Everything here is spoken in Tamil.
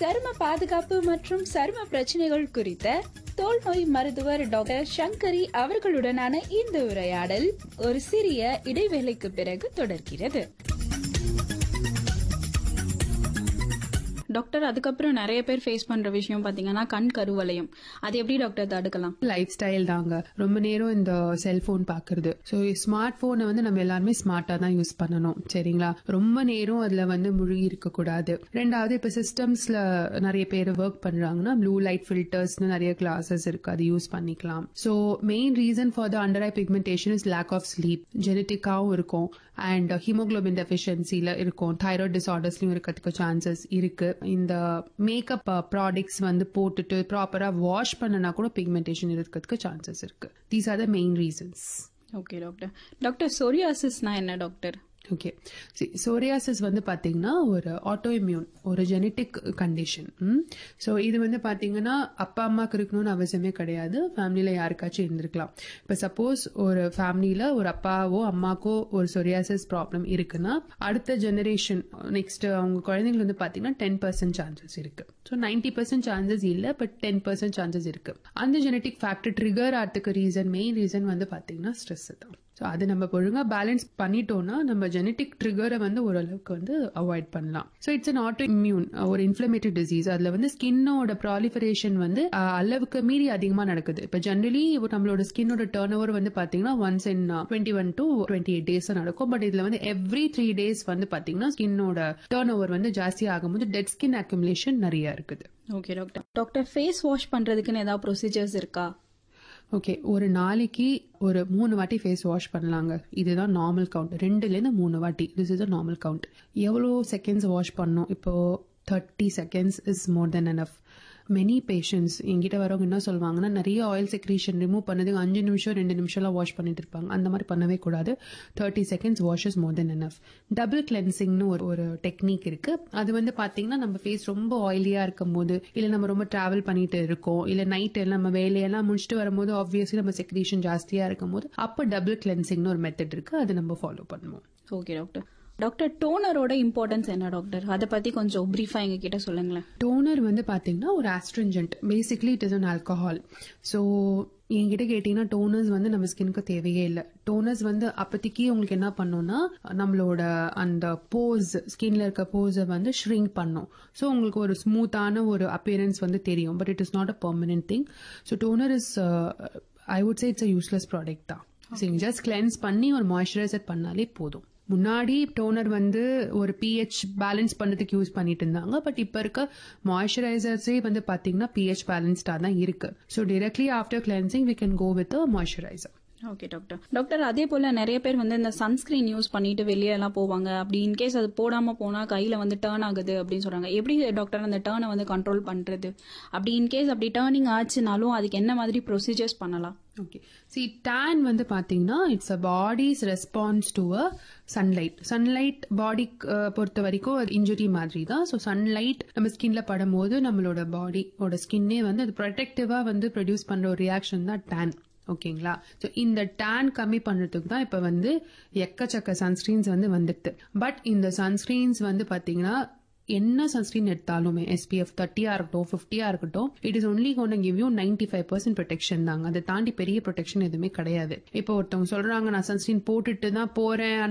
சரும பாதுகாப்பு மற்றும் சரும பிரச்சனைகள் குறித்த தோல் நோய் மருத்துவர் டாக்டர் சங்கரி அவர்களுடனான இந்த உரையாடல் ஒரு சிறிய இடைவேளைக்கு பிறகு தொடர்கிறது டாக்டர் அதுக்கப்புறம் நிறைய பேர் ஃபேஸ் பண்ற விஷயம் பாத்தீங்கன்னா கண் கருவளையம் அது எப்படி டாக்டர் தடுக்கலாம் லைஃப் ஸ்டைல் தாங்க ரொம்ப நேரம் இந்த செல்போன் பாக்குறது ஸோ ஸ்மார்ட் போனை வந்து நம்ம எல்லாருமே ஸ்மார்ட்டா தான் யூஸ் பண்ணணும் சரிங்களா ரொம்ப நேரம் அதுல வந்து முழுகி இருக்க கூடாது ரெண்டாவது இப்ப சிஸ்டம்ஸ்ல நிறைய பேர் ஒர்க் பண்றாங்கன்னா ப்ளூ லைட் ஃபில்டர்ஸ்னு நிறைய கிளாஸஸ் இருக்கு அது யூஸ் பண்ணிக்கலாம் so main reason for the under eye pigmentation is lack of sleep ஜெனட்டிக்காவும் இருக்கும் அண்ட் ஹீமோகுளோபின் டெஃபிஷியன்சில இருக்கும் தைராய்டு டிசார்டர்ஸ்லயும் இருக்கிறதுக்கு சான்சஸ் இருக்கு இந்த மேக்கப் ப்ராடக்ட்ஸ் வந்து போட்டுட்டு ப்ராப்பரா வாஷ் பண்ணனா கூட பிக்மெண்டேஷன் இருக்கிறதுக்கு சான்சஸ் இருக்கு these are the main reasons okay doctor doctor சொரியாசிஸ்னா என்ன டாக்டர் ஓகே சோரியாசிஸ் வந்து பாத்தீங்கன்னா ஒரு ஆட்டோ இம்யூன் ஒரு ஜெனட்டிக் கண்டிஷன் ஸோ இது வந்து பாத்தீங்கன்னா அப்பா அம்மாக்கு இருக்கணும்னு அவசியமே கிடையாது ஃபேமிலியில யாருக்காச்சும் இருந்திருக்கலாம் இப்போ சப்போஸ் ஒரு ஃபேமிலியில ஒரு அப்பாவோ அம்மாக்கோ ஒரு சொரியாசிஸ் ப்ராப்ளம் இருக்குன்னா அடுத்த ஜெனரேஷன் நெக்ஸ்ட் அவங்க குழந்தைங்களுக்கு வந்து பாத்தீங்கன்னா டென் பர்சன்ட் சான்சஸ் இருக்கு ஸோ நைன்டி பர்சன்ட் சான்சஸ் இல்ல பட் டென் பர்சன்ட் சான்சஸ் இருக்கு அந்த ஜெனட்டிக் ஃபேக்டர் ட்ரிகர் ஆகிறதுக்கு ரீசன் மெயின் ரீசன் வந்து பாத்தீங்கன்னா ஸ்ட்ரெஸ் தான் ஸோ அது நம்ம ஒழுங்கா பேலன்ஸ் பண்ணிட்டோம்னா நம்ம ஜெனட்டிக் ட்ரிகரை வந்து ஓரளவுக்கு வந்து அவாய்ட் பண்ணலாம் so it's an autoimmune ஒரு இன்ஃபிளமேட்டரி டிசீஸ் அதுல வந்து ஸ்கின்னோட ப்ராலிஃபரேஷன் வந்து அஹ், அளவுக்கு மீறி அதிகமா நடக்குது இப்போ ஜென்ரலி நம்மளோட ஸ்கின்னோட டேர்ன் ஓவர் வந்து பாத்தீங்கன்னா once in twenty one to twenty eight days நடக்கும் பட் இதுல வந்து எவ்ரி த்ரீ டேஸ் வந்து பாத்தீங்கன்னா ஸ்கின்னோட டேர்ன் ஓவர் வந்து ஜாஸ்தி ஆகும்போது டெட் ஸ்கின் அக்குமுலேஷன் நிறைய இருக்குது okay doctor doctor face wash பண்றதுக்குன்னு ஏதாவது ப்ரொசீஜர்ஸ் இருக்கா ஓகே ஒரு நாளைக்கு ஒரு மூணு வாட்டி ஃபேஸ் வாஷ் பண்ணலாங்க இதுதான் நார்மல் கவுண்ட் ரெண்டுலேருந்து மூணு வாட்டி this is a normal count எவ்வளோ செகண்ட்ஸ் வாஷ் பண்ணணும் இப்போ thirty seconds is more than enough many patients எங்கிட்ட வரவங்க என்ன சொல்லுவாங்கன்னா நிறைய ஆயில் செக்ரீஷன் ரிமூவ் பண்ணதுக்கு அஞ்சு நிமிஷம் ரெண்டு நிமிஷம்லாம் வாஷ் பண்ணிட்டு இருப்பாங்க அந்த மாதிரி பண்ணவே கூடாது thirty seconds wash is more than enough double கிளென்சிங்னு ஒரு ஒரு டெக்னிக் இருக்கு அது வந்து பாத்தீங்கன்னா நம்ம ஃபேஸ் ரொம்ப ஆயிலியா இருக்கும் போது இல்ல நம்ம ரொம்ப டிராவல் பண்ணிட்டு இருக்கோம் இல்ல நைட் எல்லாம் நம்ம வேலையெல்லாம் முடிச்சுட்டு வரும்போது ஆப்வியஸ்லி நம்ம செக்ரீஷன் ஜாஸ்தியா இருக்கும் போது அப்ப டபுள் கிளென்சிங்னு ஒரு மெத்தட் இருக்கு அது நம்ம ஃபாலோ பண்ணுவோம் ஓகே டாக்டர் டாக்டர் டோனரோட இம்பார்ட்டன்ஸ் என்ன டாக்டர் அதை பத்தி கொஞ்சம் பிரீஃபா எங்க கிட்ட சொல்லுங்களேன் டோனர் வந்து பாத்தீங்கன்னா ஒரு astringent basically it is an alcohol so என்கிட்ட கேட்டீங்கன்னா டோனர்ஸ் வந்து நம்ம ஸ்கின்க்கு தேவையே இல்லை டோனர்ஸ் வந்து அப்போதைக்கு உங்களுக்கு என்ன பண்ணும்னா நம்மளோட அந்த போஸ் ஸ்கின்ல இருக்க போஸை வந்து ஷ்ரிங்க் பண்ணும் ஸோ உங்களுக்கு ஒரு ஸ்மூத்தான ஒரு அப்பியரன்ஸ் வந்து தெரியும் but it is not a permanent thing so toner is I would say it's a useless product தான் சரிங்க ஜஸ்ட் கிளென்ஸ் பண்ணி ஒரு மாய்ஸ்சரைசர் பண்ணாலே போதும் முன்னாடி டோனர் வந்து ஒரு பிஹெச் பேலன்ஸ் பண்ணதுக்கு யூஸ் பண்ணிட்டு இருந்தாங்க பட் இப்ப இருக்க மாய்ஸ்சரைசர்ஸே வந்து பாத்தீங்கன்னா பிஹெச் பேலன்ஸ்டா தான் இருக்கு so directly after cleansing we can go with moisturiser okay doctor doctor அதே போல நிறைய பேர் வந்து இந்த சன்ஸ்கிரீன் யூஸ் பண்ணிட்டு வெளியே எல்லாம் போவாங்க அப்படி இன்கேஸ் அது போடாம போனா கையில வந்து டேர்ன் ஆகுது அப்படின்னு சொல்றாங்க எப்படி டாக்டர் அந்த டேர்னை வந்து கண்ட்ரோல் பண்றது அப்படி இன்கேஸ் அப்படி டேர்னிங் ஆச்சுனாலும் அதுக்கு என்ன மாதிரி ப்ரொசீஜர்ஸ் பண்ணலாம் ஓகே சி டேன் வந்து பாத்தீங்கன்னா it's a body's response to a sunlight sunlight body பொறுத்த வரைக்கும் இன்ஜுரி மாதிரி தான் ஸோ சன்லைட் நம்ம ஸ்கின்ல படும்போது நம்மளோட பாடியோட ஸ்கின்னே வந்து அது ப்ரொடெக்டிவா வந்து ப்ரொடியூஸ் பண்ற ஒரு ரியாக்ஷன் தான் டேன் ஓகேங்களா ஸோ இந்த டேன் கம்மி பண்றதுக்கு தான் இப்போ வந்து எக்கச்சக்க சன்ஸ்கிரீன்ஸ் வந்து வந்துடுது பட் இந்த சன்ஸ்கிரீன்ஸ் வந்து பாத்தீங்கன்னா என்ன சன்ஸ்கிரீன் எடுத்தாலுமே எஸ்பிஎஃப் தேர்ட்டியா இருக்கட்டும் ஃபிஃப்டியா இருக்கட்டும் it is only gonna give you ninety five percent protection தாங்க அதை தாண்டி பெரிய ப்ரொடெக்ஷன் எதுவுமே கிடையாது இப்போ ஒருத்தவங்க சொல்றாங்க நான் சன்ஸ்கிரீன் போட்டுட்டு தான் போறேன்